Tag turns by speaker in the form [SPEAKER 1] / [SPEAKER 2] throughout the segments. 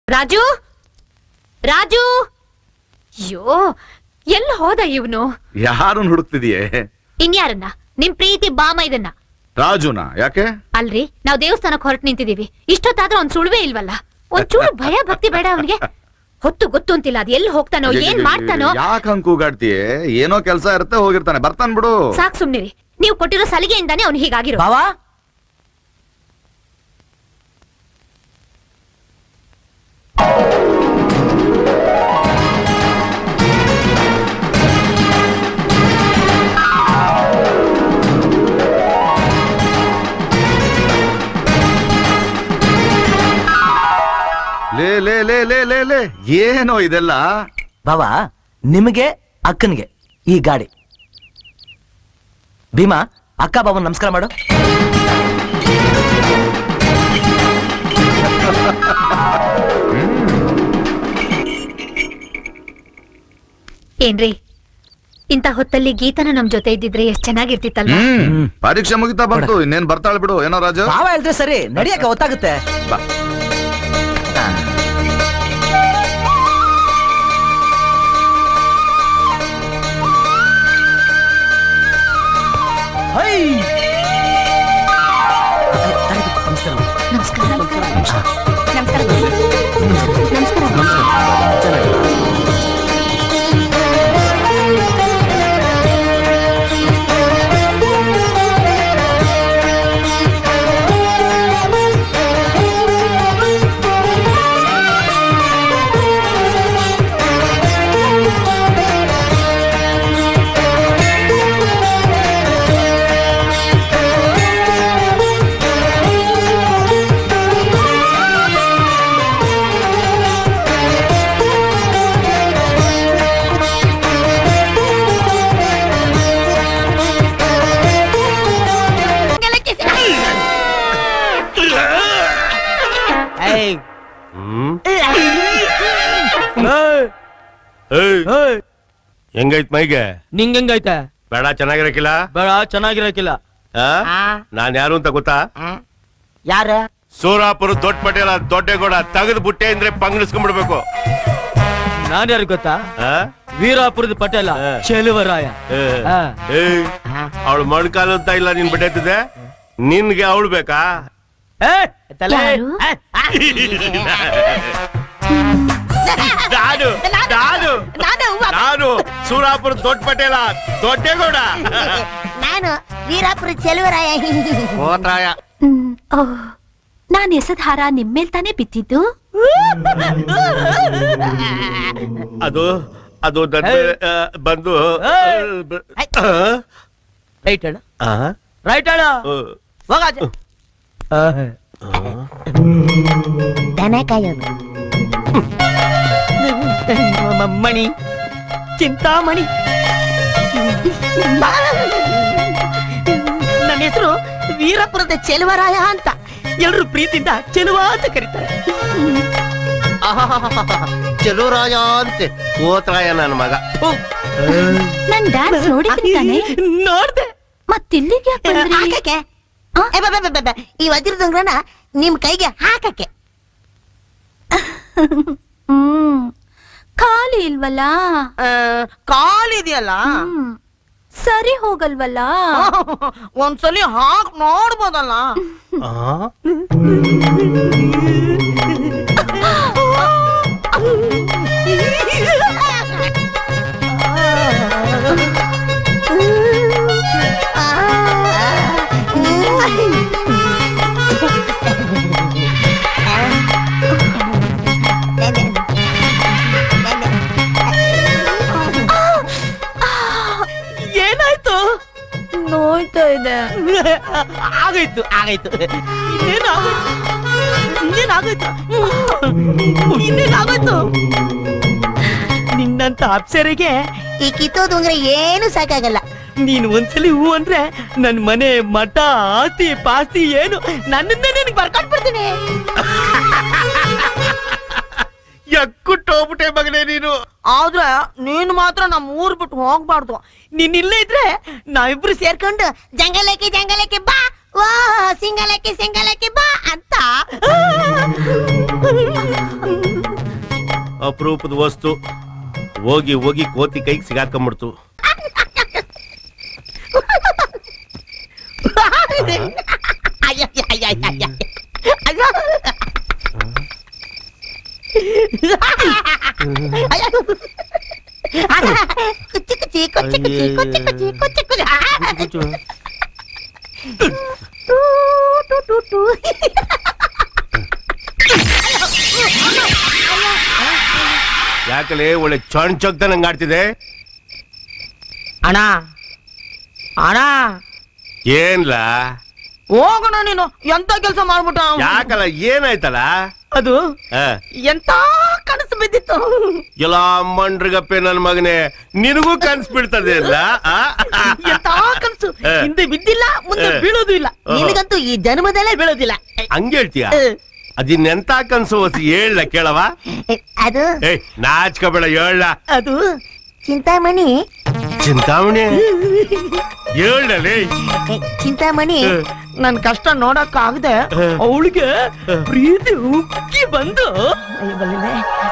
[SPEAKER 1] ರಾಜು ರಾಜು ಅಯ್ಯೋ ಎಲ್ಲಿ ಹೋದ ಇವನು
[SPEAKER 2] ಯಾರನ್ನ ಹುಡುಕ್ತಿದೀಯೇ
[SPEAKER 1] ಇನ್ಯಾರನ್ನ ನಿಮ್ ಪ್ರೀತಿ ಬಾಮ ಇದನ್ನ
[SPEAKER 2] ರಾಜುನ ಯಾಕೆ
[SPEAKER 1] ಅಲ್ರಿ ನಾವ್ ದೇವಸ್ಥಾನಕ್ ಹೊರಟ್ ನಿಂತಿದೀವಿ ಇಷ್ಟೊತ್ತಾದ್ರೂ ಒಂದ್ ಸುಳ್ವೇ ಇಲ್ವಲ್ಲ ಒಂಚೂರು ಭಯ ಭಕ್ತಿ ಬೇಡ ಅವನಿಗೆ ಹೊತ್ತು ಗೊತ್ತು ಅಂತಿಲ್ಲ ಅದ್ ಎಲ್ಲಿ ಹೋಗ್ತಾನೋ ಏನ್ ಮಾಡ್ತಾನೋ
[SPEAKER 2] ಯಾಕೆ ಹಂಗ್ ಕೂಗಾಡ್ತೀಯೇ ಏನೋ ಕೆಲ್ಸ ಇರುತ್ತೆ ಹೋಗಿರ್ತಾನೆ ಬರ್ತಾನ್ ಬಿಡು
[SPEAKER 1] ಸಾಕ್ ಸುಮ್ನಿರಿ ನೀವು ಕೊಟ್ಟಿರೋ ಸಲಿಗೆಯಿಂದಾನೇ ಅವ್ನು ಹೀಗಾಗಿರೋ
[SPEAKER 3] ಬಾವಾ
[SPEAKER 2] ಲೇ ಲೇ ಲೇ ಲೇ ಲೇ ಲೇ ಏನೋ ಇದೆಲ್ಲ
[SPEAKER 3] ಬಾವಾ ನಿಮಗೆ ಅಕ್ಕನಿಗೆ ಈ ಗಾಡಿ ಭೀಮಾ ಅಕ್ಕ ಬಾಬನ್ ನಮಸ್ಕಾರ ಮಾಡು
[SPEAKER 1] ಏನ್ರಿ ಇಂತ ಹೊತ್ತಲ್ಲಿ ಗೀತನ ನಮ್ ಜೊತೆ ಇದ್ದಿದ್ರೆ ಎಷ್ಟ್ ಚೆನ್ನಾಗಿರ್ತಿತ್ತಲ್ವಾ
[SPEAKER 2] ಹ್ಮ್ ಪರೀಕ್ಷೆ ಮುಗಿತಾ ಬಂತು ಇನ್ನೇನ್ ಬರ್ತಾಳೆ ಬಿಡು ಏನೋ ರಾಜು
[SPEAKER 3] ಬಾವ ಹೇಳ್ದ್ರೆ ಸರಿ ನಡಿಯಕ್ಕ ಗೊತ್ತಾಗುತ್ತೆ
[SPEAKER 2] ಬಾ
[SPEAKER 3] ಹೈ
[SPEAKER 1] ನಮಸ್ಕಾರ ನಮಸ್ಕಾರ ನಮಸ್ಕಾರ
[SPEAKER 4] ಹೆಂಗೈತ್ ಮೈಗೆ
[SPEAKER 5] ನಿಂಗ್ ಹೆಂಗೈತೆ
[SPEAKER 4] ಬೇಡ ಚೆನ್ನಾಗಿರಕಿಲ್ಲ
[SPEAKER 5] ಬೇಡ ಚೆನ್ನಾಗಿರಕಿಲ್ಲ
[SPEAKER 4] ಆ? ನಾನ್ ಯಾರು ಅಂತ ಗೊತ್ತಾ
[SPEAKER 6] ಯಾರ
[SPEAKER 4] ಸೂರಾಪುರ ದೊಡ್ಡ ಪಟೇಲ ದೊಡ್ಡೇಗೌಡ ತೆಗೆದು ಬುಟ್ಟೆ ಅಂದ್ರೆ ಪಂಗಡಿಸ್ಕೊಂಡ್ಬಿಡ್ಬೇಕು
[SPEAKER 5] ನಾನ್ ಯಾರು ಗೊತ್ತಾ
[SPEAKER 4] ಆ?
[SPEAKER 5] ವೀರಾಪುರದ ಪಟೇಲ
[SPEAKER 4] ಹಾ.
[SPEAKER 5] ಚೆಲುವರಾಯ
[SPEAKER 4] ಏ,
[SPEAKER 5] ಆ.
[SPEAKER 4] ಏಯ್, ಅವಳು ಮೊಣಕಾಲು ಅಂತ ಇಲ್ಲ ನಿನ್ ಬಿಟ್ಟೈತಿದೆ ನಿನ್ಗೆ ಅವಳು ಬೇಕಾ
[SPEAKER 5] ಏ, ತಲೆ.
[SPEAKER 1] ಯಾರು?
[SPEAKER 5] ಏ,
[SPEAKER 4] ನಾನು ನಾನು
[SPEAKER 6] ನಾನು
[SPEAKER 4] ನಾನು ಸೂರಾಪುರ ದೊಡ್ಡ ಪಟೇಲ ದೊಡ್ಡೇಗೌಡ
[SPEAKER 6] ನಾನು ವೀರಾಪುರ ಚೆಲುವರಾಯ
[SPEAKER 4] ಹೋತ್ರಾಯ
[SPEAKER 1] ಹ್ಮ್. ಓಹ್, ನಾನ್ ಎಸದ್ ಹಾರ ನಿಮ್ಮೇಲ್ ತಾನೇ ಬಿದ್ದಿದ್ದು
[SPEAKER 4] ಅದು ಅದು ನನ್ನ
[SPEAKER 5] ಏಯ್.
[SPEAKER 4] ಆ, ಬಂದು
[SPEAKER 5] ಏಯ್.
[SPEAKER 4] ಬ-
[SPEAKER 5] ಏಯ್. ರೈಟ್ ಅಣ್ಣ
[SPEAKER 4] ಆ?
[SPEAKER 5] ರೈಟ್ ಅಣ್ಣ
[SPEAKER 4] ಆ.
[SPEAKER 5] ಹೋಗಾಚೆ
[SPEAKER 6] ದನ ಕಾಯೋದು
[SPEAKER 5] ಮಣಿ ಚಿಂತಾಮಣಿ
[SPEAKER 6] ನನ್ನ ಹೆಸರು ವೀರಪುರದ ಚೆಲುವರಾಯ ಅಂತ
[SPEAKER 5] ಎಲ್ರು ಪ್ರೀತಿಯಿಂದ ಚೆಲುವ ಅಂತ ಕರೀತಾರೆ
[SPEAKER 4] ಚೆಲುವರಾಯ ಅಂತೆ ಹೋತ್ರಾಯ ನನ್ನ ಮಗ ಥು.
[SPEAKER 1] ನನ್ ಡ್ಯಾನ್ಸ್ ನೋಡಿದ್ರಿ ತಾನೆ
[SPEAKER 5] ನೋಡ್ದೆ
[SPEAKER 1] ಮತ್ತಿಲ್ಲಿಗೆ ಯಾಕ್ ಬಂದ್ರಿ?
[SPEAKER 6] ಹಾಕಕ್ಕೆ
[SPEAKER 1] ಆ?
[SPEAKER 6] ಏ, ಬಾ, ಬಾ, ಬಾ, ಬಾ, ಬಾ. ಈ ವಜ್ರದ ಉಂಗ್ರನ ನಿಮ್ ಕೈಗೆ ಹಾಕಕ್ಕೆ
[SPEAKER 1] ಹ್ಮ್ ಖಾಲಿ ಇಲ್ವಲ್ಲ
[SPEAKER 6] ಆ, ಕಾಲಿದೆಯಲ್ಲ
[SPEAKER 1] ಹ್ಮ್. ಸರಿ ಹೋಗಲ್ವಲ್ಲ
[SPEAKER 6] ಒಂದ್ಸಲಿ ಹಾಕ್ ನೋಡ್ಬೋದಲ್ಲ
[SPEAKER 4] ಆ?
[SPEAKER 5] ಏನಾಯ್ತು
[SPEAKER 1] ನೋಯ್ತಾ ಇದೆ
[SPEAKER 5] ಆಗಾಯ್ತು ಆಗಾಯ್ತು ಇನ್ನೇನು ಆಗಾಯ್ತು ಇನ್ನೇನು ಆಗಾಯ್ತು ಇನ್ನೇನು ಆಗಾಯ್ತು ನಿನ್ನಂತ ಅಪ್ಸರಿಗೆ
[SPEAKER 6] ಈ ಕಿತ್ತೋದ್ ಉಂಗ್ರ ಏನು ಸಾಕಾಗಲ್ಲ
[SPEAKER 5] ನೀನು ಒಂದ್ಸಲಿ ಹೂ ಅಂದ್ರೆ ನನ್ ಮನೆ ಮಠ ಆಸ್ತಿ ಪಾಸ್ತಿ ಏನು ನನ್ನಿಂದ ನಿನಗೆ ಬರ್ಕೊಂಡ್ ಬಿಡ್ತೀನಿ
[SPEAKER 4] ಎಕ್ಕುಟ್ಟೋಗ್ಬಿಟ್ಟೆ ಮಗನೇ ನೀನು
[SPEAKER 6] ಆದ್ರೆ ನೀನು ಮಾತ್ರ ನಮ್ಮ ಊರ್ ಬಿಟ್ಟು ಹೋಗ್ಬಾರ್ದು
[SPEAKER 5] ನೀನ್ ಇಲ್ಲೇ ಇದ್ರೆ ನಾವಿಬ್ರು ಸೇರ್
[SPEAKER 6] ಸೇರ್ಕೊಂಡು ಜಂಗಲಕ್ಕೆ ಜಂಗಲಕ್ಕೆ ಬಾ ವಾ ಸಿಂಗಲಕ್ಕೆ ಸಿಂಗಲಕ್ಕೆ ಬಾ ಅಂತ
[SPEAKER 4] ಅಪರೂಪದ ವಸ್ತು ಹೋಗಿ ಹೋಗಿ ಕೋತಿ ಕೈಗೆ ಸಿಗಾಕೊಂಡ್ಬಿಡ್ತು
[SPEAKER 6] ಅಯ್ಯ, ಅಯ್ಯ, ಅಯ್ಯ, ಅಯ್ಯ, ಅಯ್ಯ. ಅಯ್ಯೋ. ಅಯ್ಯೋ. ಕುಚ್ಚಿ ಕುಚ್ಚಿ ಕುಚ್ಚಿ ಕುಚ್ಚಿ ಕುಚ್ಚಿ ಕುಚ್ಚಿ ಕುಚ್ಚಿ ಕುಚ್ಚಿ ಆ. ಟೂ, ಟೂ, ಟೂ, ಟೂ.
[SPEAKER 4] ಯಾಕಲೆ ಒಳ್ಳೆ ಚೊಣ್ ಚೊಕ್ತ ನಂಗೆ ಆಡ್ತಿದೆ
[SPEAKER 5] ಅಣ್ಣ ಅಣ್ಣ
[SPEAKER 4] ಏನ್ಲ
[SPEAKER 5] ಹೋಗೋಣ ನೀನು ಎಂತ ಕೆಲಸ ಮಾಡ್ಬಿಟ್ಟ ಅವ್ನು.
[SPEAKER 4] ಯಾಕಲ್ಲ ಏನಾಯ್ತಲ್ಲ
[SPEAKER 5] ಅದು
[SPEAKER 4] ಆ,
[SPEAKER 5] ಎಂತ ಕನಸು ಬಿದ್ದಿತ್ತು
[SPEAKER 4] ಎಲ್ಲ ಮಂಡ್ರಿಗಪ್ಪೆ ನನ್ ಮಗನೇ ನಿನಗೂ ಕನ್ಸ್ ಬಿಡ್ತದೆ ಅಲ್ಲ ಆ?
[SPEAKER 5] ಎಂತ ಕನಸು
[SPEAKER 4] ಏ.
[SPEAKER 5] ಹಿಂದೆ ಬಿದ್ದಿಲ್ಲ ಮುಂದೆ
[SPEAKER 4] ಏ.
[SPEAKER 5] ಬೀಳೋದು ಇಲ್ಲ
[SPEAKER 4] ಓಹೋ.
[SPEAKER 5] ನಿನಗಂತೂ ಈ ಜನ್ಮದಲ್ಲೇ ಬೀಳೋದಿಲ್ಲ
[SPEAKER 4] ಹಂಗ್ ಹೇಳ್ತೀಯ
[SPEAKER 5] ಏ.
[SPEAKER 4] ಅದಿನ್ನೆಂತ ಕನ್ಸು ಹೊಸಿ ಹೇಳ ಕೇಳವ
[SPEAKER 6] ಅದು
[SPEAKER 4] ಏಯ್ ನಾಚ್ಕೋಬೇಡ ಹೇಳ
[SPEAKER 5] ಅದು
[SPEAKER 6] ಚಿಂತಾಮಣಿ
[SPEAKER 4] ಚಿಂತಾಮಣಿ ಹೇಳಲೇ
[SPEAKER 6] ಏ, ಚಿಂತಾಮಣಿ
[SPEAKER 5] ನನ್ ಕಷ್ಟ ನೋಡಕ್ ಆಗದೆ
[SPEAKER 4] ಏ.
[SPEAKER 5] ಅವಳಿಗೆ ಪ್ರೀತಿ ಉಕ್ಕಿ ಬಂದು ಅಯ್ಯೋ, ಬಲ್ಲಿದೆ.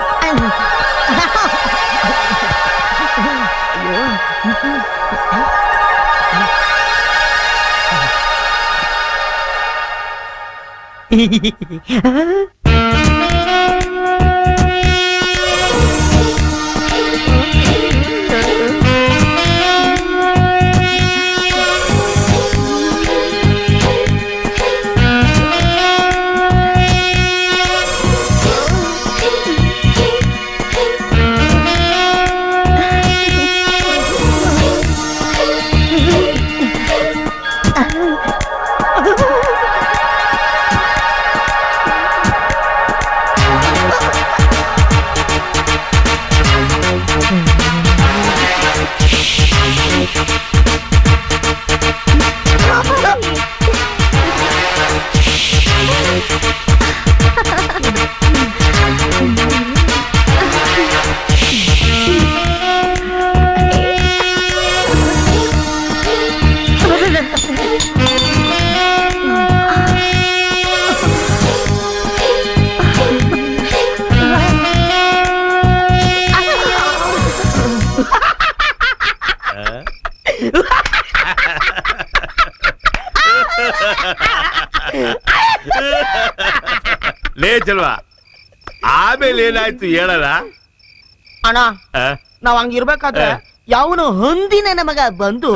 [SPEAKER 4] ಲೇ ಚಲ್ವಾ ಆಮೇಲೆ ಏನಾಯ್ತು ಹೇಳಲ್ಲ
[SPEAKER 5] ಅಣ್ಣ
[SPEAKER 4] ಆ?
[SPEAKER 5] ನಾವ್ ಹಂಗಿರ್ಬೇಕಾದ್ರೆ
[SPEAKER 4] ಏ.
[SPEAKER 5] ಯಾವನು ಹೊಂದಿನ ನಮಗ ಬಂದು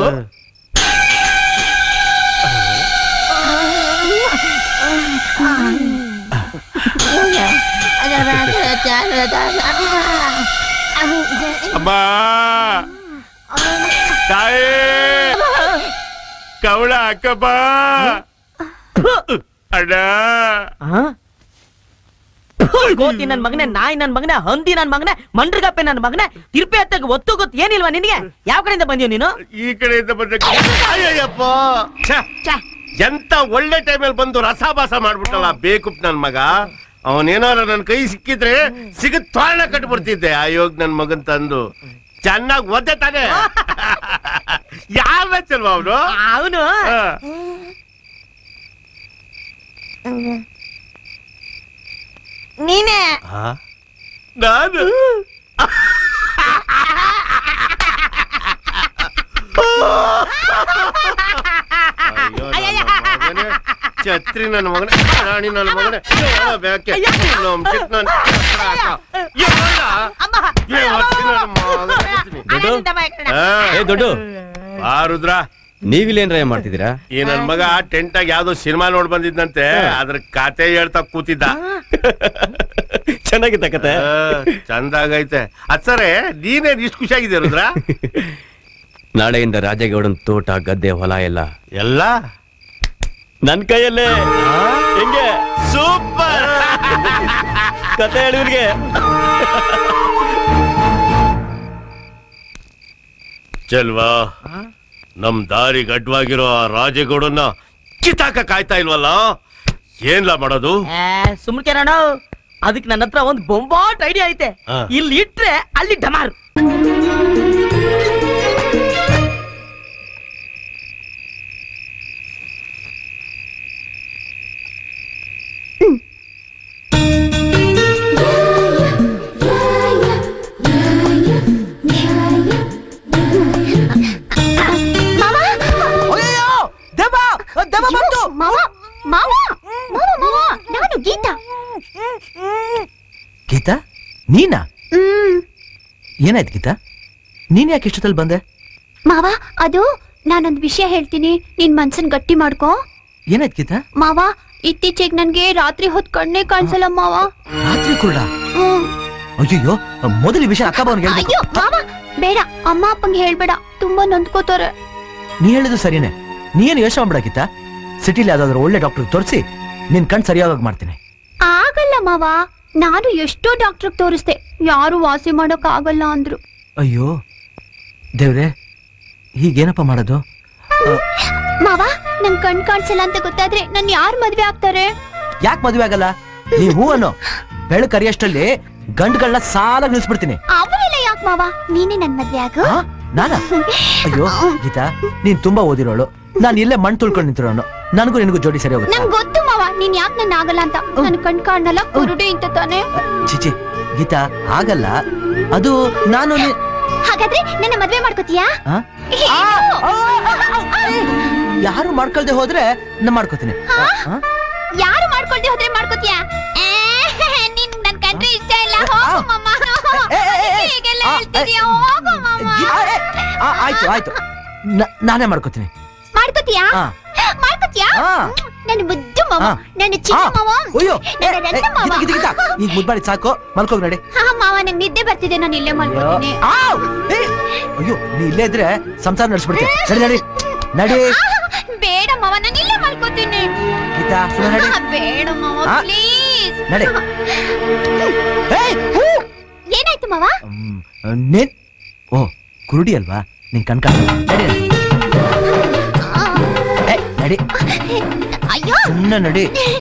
[SPEAKER 4] ಅಮ್ಮ ತಾಯಿ ಕವಳ ಅಕ್ಕಪ್ಪ ಅಣ್ಣ
[SPEAKER 5] ಆ? ಗೋತಿ ನನ್ ಮಗನೇ ನಾಯಿ ನನ್ ಮಗನೇ ಹಂದಿ ನನ್ ಮಗನೇ ಮಂಡ್ರಿಗಪ್ಪೆ ನನ್ ಮಗನೇ ತಿರ್ಪೆ ಹತ್ತಾಗ ಒತ್ತು ಗೊತ್ತು ಏನಿಲ್ವಾ ನಿನಗೆ ಯಾವ ಕಡೆಯಿಂದ ಬಂದಿವ್ ನೀನು
[SPEAKER 4] ಈ ಕಡೆಯಿಂದ ಬಂದ ಅಯ್ಯಪ್ಪ ಎಂತ ಒಳ್ಳೆ ಟೈಮಲ್ಲಿ ಬಂದು ರಸಾಭಾಸ ಮಾಡ್ಬಿಟ್ಟಲ್ಲ ಬೇಕುಪ್ ನನ್ ಮಗ ಅವನೇನಾರ ನನ್ ಕೈ ಸಿಕ್ಕಿದ್ರೆ ಸಿಗದ್ ತೋರಣ ಕಟ್ಬಿಡ್ತಿದ್ದೆ ಆಯೋಗ್ ನನ್ ಮಗನ್ ತಂದು ಚೆನ್ನಾಗ್ ಒದ್ದೆ ತಾನೆ ಯಾವ ಚಲ್ವ ಅವನು
[SPEAKER 5] ಅವನು
[SPEAKER 6] ನೀನೇ
[SPEAKER 4] ನಾನು ಅಯ್ಯೋ, ನನ್ನ ಮಗನೇ, ಛತ್ರಿ ನನ್ನ ಮಗನೇ ರಾಣಿ ನನ್ನ ಮಗನೇ ಯಾವ ಬ್ಯಾಕೆ? ನಮ್ ಚಿಕ್ಕ ನನ್ನ ಅಕ್ಕ. ಯಾವನ? ಏ, ಹೊತ್ತಿ ನನ್ನ ಮಗನೇ. ಆ,
[SPEAKER 7] ಏ ದೊಡ್ಡ
[SPEAKER 4] ಬಾ ರುದ್ರ
[SPEAKER 7] ನೀವಿಲ್ಲೇನ್ರ ಮಾಡ್ತಿದ್ದೀರಾ
[SPEAKER 4] ಈ ನನ್ ಮಗ ಟೆಂಟ್ ಆಗಿ ಯಾವ್ದೋ ಸಿನಿಮಾ ನೋಡ್ ಬಂದಿದ್ದಂತೆ ಅದ್ರ ಕತೆ ಹೇಳ್ತಾ ಕೂತಿದ್ದ
[SPEAKER 7] ಚೆನ್ನಾಗಿತ್ತ ಕತೆ
[SPEAKER 4] ಆ, ಚಂದಾಗೈತೆ ಅಚ್ಚರೆ ನೀನೇನ್ ಇಷ್ಟು ಖುಷಿಯಾಗಿದ್ದೆ ರುದ್ರ
[SPEAKER 7] ನಾಳೆಯಿಂದ ರಾಜಗೌಡನ್ ತೋಟ ಗದ್ದೆ ಹೊಲ ಎಲ್ಲ
[SPEAKER 4] ಎಲ್ಲ
[SPEAKER 7] ನನ್ ಕೈಯಲ್ಲೇ ಹೆಂಗೆ
[SPEAKER 4] ಸೂಪರ್
[SPEAKER 7] ಕತೆ ಹೇಳಿವ್ರಿಗೆ
[SPEAKER 4] ಚಲ್ವಾ ನಮ್ ದಾರಿಗೆ ಅಡ್ವಾಗಿರೋ ಆ ರಾಜೇಗೌಡನ್ನ ಕಿತ್ತಾಕ ಕಾಯ್ತಾ ಇಲ್ವಲ್ಲ ಏನ್ಲ ಮಾಡೋದು
[SPEAKER 5] ಸುಮ್ಕೆ ನಾನು ಅದಕ್ಕೆ ನನ್ನ ಹತ್ರ ಒಂದು ಬೊಂಬಾಟ್ ಐಡಿಯಾ ಐತೆ
[SPEAKER 4] ಆ.
[SPEAKER 5] ಇಲ್ಲಿ ಇಟ್ರೆ ಅಲ್ಲಿ ಡಮಾರ್
[SPEAKER 3] ಗೀತಾ ನೀನಾ
[SPEAKER 1] ಹ್ಮ್
[SPEAKER 3] ಏನಾಯ್ತು ಗೀತಾ ನೀನ್ ಯಾಕೆ ಇಷ್ಟದಲ್ಲಿ ಬಂದೆ
[SPEAKER 1] ಮಾವ ಅದು ನಾನೊಂದ್ ವಿಷಯ ಹೇಳ್ತೀನಿ ನಿನ್ ಮನ್ಸನ್ ಗಟ್ಟಿ ಮಾಡ್ಕೋ
[SPEAKER 3] ಏನಾಯ್ತು ಗೀತಾ
[SPEAKER 1] ಮಾವ ಇತ್ತೀಚೆಗೆ ನನ್ಗೆ ರಾತ್ರಿ ಹೊತ್ ಕಣ್ಣೇ ಕಾಣಿಸಲ್ಲ ಮಾವ
[SPEAKER 3] ರಾತ್ರಿ ಕುರುಡ
[SPEAKER 1] ಹ್ಮ್.
[SPEAKER 3] ಅಯ್ಯೋ ಮೊದಲ ವಿಷಯ ಅಕ್ಕ ಬಾವನ್ಗೆ ಹೇಳ್ಬೇಕು
[SPEAKER 1] ಅಯ್ಯೋ ಮಾವ ಬೇಡ ಅಮ್ಮ ಅಪ್ಪಂಗೆ ಹೇಳ್ಬೇಡ ತುಂಬಾ ನೊಂದ್ಕೋತಾರೆ
[SPEAKER 3] ನೀ ಹೇಳಿದ್ದು ಸರಿನೇ ನೀ ಏನು ಯೋಚನೆ ಮಾಡ್ಬೇಡ ಗೀತಾ ಸಿಟಿಲಿ ಯಾವ್ದಾದ್ರು ಒಳ್ಳೆ ಡಾಕ್ಟರ್ ತೋರಿಸಿ ನಿನ್ ಕಣ್ ಸರಿಯಾಗಿ ಮಾಡ್ತೀನಿ
[SPEAKER 1] ಆಗಲ್ಲ ಮಾವ ನಾನು ಎಷ್ಟೋ ಡಾಕ್ಟರ್ ತೋರಿಸ್ದೆ ಯಾರು ವಾಸಿ ಮಾಡೋಕ್ ಆಗಲ್ಲ ಅಂದ್ರು
[SPEAKER 3] ಅಯ್ಯೋ ದೇವ್ರೆ ಹೀಗೇನಪ್ಪ ಮಾಡೋದು
[SPEAKER 1] ಮಾವ ನನ್ ಕಣ್ ಕಾಣಿಸಲ್ಲ ಅಂತ ಗೊತ್ತಾದ್ರೆ ನನ್ ಯಾರ್ ಮದ್ವೆ ಆಗ್ತಾರೆ
[SPEAKER 3] ಯಾಕೆ ಮದುವೆ ಆಗಲ್ಲ ನೀ ಹೂ ಅನ್ನೋ ಬೆಳಕು ಕರಿಯಷ್ಟಲ್ಲಿ ಗಂಡುಗಳನ್ನ ಸಾಲ ನಿಲ್ಸ್ಬಿಡ್ತೀನಿ
[SPEAKER 1] ಅವರೆಲ್ಲ ಯಾಕ್ ಮಾವ ನೀನೇ ನನ್ ಮದ್ವೆ ಆಗು
[SPEAKER 3] ಆ? ನಾನಾ ಅಯ್ಯೋ ಗೀತಾ ನೀನ್ ತುಂಬಾ ಓದಿರೋಳು ನಾನು ಇಲ್ಲೇ ಮಣ್ಣು ತುಳ್ಕೊಂಡು ನಿಂತಿರೋನು ನನಗೂ ನಿನಗೂ ಜೋಡಿ ಸರಿ ಹೋಗುತ್ತೆ
[SPEAKER 1] ನಂಗ್ ಗೊತ್ತು ಮಾವ ನೀನ್ ಯಾಕ್ ನನ್ ಆಗಲ್ಲ ಅಂತ ನನ್ ಕಣ್ ಕಾಣಲ್ಲ ಕುರುಡಿ ಅಂತ ತಾನೆ
[SPEAKER 3] ಚಿಚಿ ಗೀತಾ ಆಗಲ್ಲ ಅದು ನಾನು ನಿ-
[SPEAKER 1] ಹಾಗಾದ್ರೆ ನನ್ನ ಮದ್ವೆ ಮಾಡ್ಕೋತೀಯಾ
[SPEAKER 3] ಆ? ಯಾರು ಮಾಡ್ಕೊಳ್ದೆ ಹೋದ್ರೆ ನಾ ಮಾಡ್ಕೋತೀನಿ ಆ?
[SPEAKER 1] ಯಾರು ಮಾಡ್ಕೊಳ್ದೆ ಹೋದ್ರೆ ಮಾಡ್ಕೋತೀಯಾ ಏ, ನಿನ್ ನನ್ ಕಂಡ್ರೆ ಇಷ್ಟ ಇಲ್ಲ ಹೋಗು ಮಮ್ಮ
[SPEAKER 3] ಏ, ಏ, ಏ, ಏ.
[SPEAKER 1] ಹೀಗೆಲ್ಲ
[SPEAKER 3] ಆ,
[SPEAKER 1] ಹೇಳ್ತಿದ್ಯಾ
[SPEAKER 3] ಏ,
[SPEAKER 1] ಹೋಗು ಮಮ್ಮ
[SPEAKER 3] ಗಿ- ಆ, ಏ, ಆ, ಆಯ್ತು ಆಯ್ತು ನ- ನಾನೇ ಮಾಡ್ಕೋತೀನಿ
[SPEAKER 1] ಮಾಡ್ಕೋತೀಯಾ
[SPEAKER 3] ಆ.
[SPEAKER 1] ಮಾಡ್ಕೋತೀಯಾ
[SPEAKER 3] ಆ.
[SPEAKER 1] ನನ್ನ ಮುದ್ದು ಮಾವ
[SPEAKER 3] ಆ.
[SPEAKER 1] ನನ್ನ ಚಿಕ್ಕ
[SPEAKER 3] ಆ.
[SPEAKER 1] ಮಾವ
[SPEAKER 3] ಅಯ್ಯೋ ಏ,
[SPEAKER 1] ನನ್ನ
[SPEAKER 3] ಏ,
[SPEAKER 1] ರತ್ನ ಮಾವ
[SPEAKER 3] ಗೀತಾ, ಗೀತಾ, ಗೀತಾ. ಈಗ ಮುದ್ಬಾಡಿ ಸಾಕು ಮಲ್ಕೋಗ್ ನಡಿ
[SPEAKER 1] ಹಾ ಮಾವ ನಂಗೆ ನಿದ್ದೆ ಬರ್ತಿದೆ ನಾನು ಇಲ್ಲೇ ಮಾಡ್ಕೋತೀನಿ
[SPEAKER 3] ಆವ್! ಏ, ಅಯ್ಯೋ ನೀ ಇಲ್ಲೇ ಇದ್ರೆ ಸಂಸಾರ ನಡೆಸ್ಬಿಡ್ತೆ ನಡಿ ನಡಿ ನಡಿ
[SPEAKER 1] ಬೇಡ ಮಾವ ನಾನು ಇಲ್ಲೇ ಮಾಡ್ಕೋತೀನಿ
[SPEAKER 3] ಗೀತಾ ಸುಮ್ಮನೆ ನಡಿ
[SPEAKER 1] ಆ, ಬೇಡ ಮಾವ
[SPEAKER 3] ಆ.
[SPEAKER 1] ಪ್ಲೀಸ್
[SPEAKER 3] ನಡಿ ಏಯ್, ಹೂ!
[SPEAKER 1] ಏನಾಯ್ತು ಮಾವ
[SPEAKER 3] ಹ್ಮ್, ನೀನ್ ಓ ಕುರುಡಿ ಅಲ್ವಾ ನಿನ್ ಕಣ್ ಕಾಣ ನಡಿ ನಡಿ.
[SPEAKER 1] ಆ,
[SPEAKER 3] ಏ, ನಡಿ
[SPEAKER 1] ಅಯ್ಯೋ
[SPEAKER 3] ಸುಮ್ಮನೆ ನಡಿ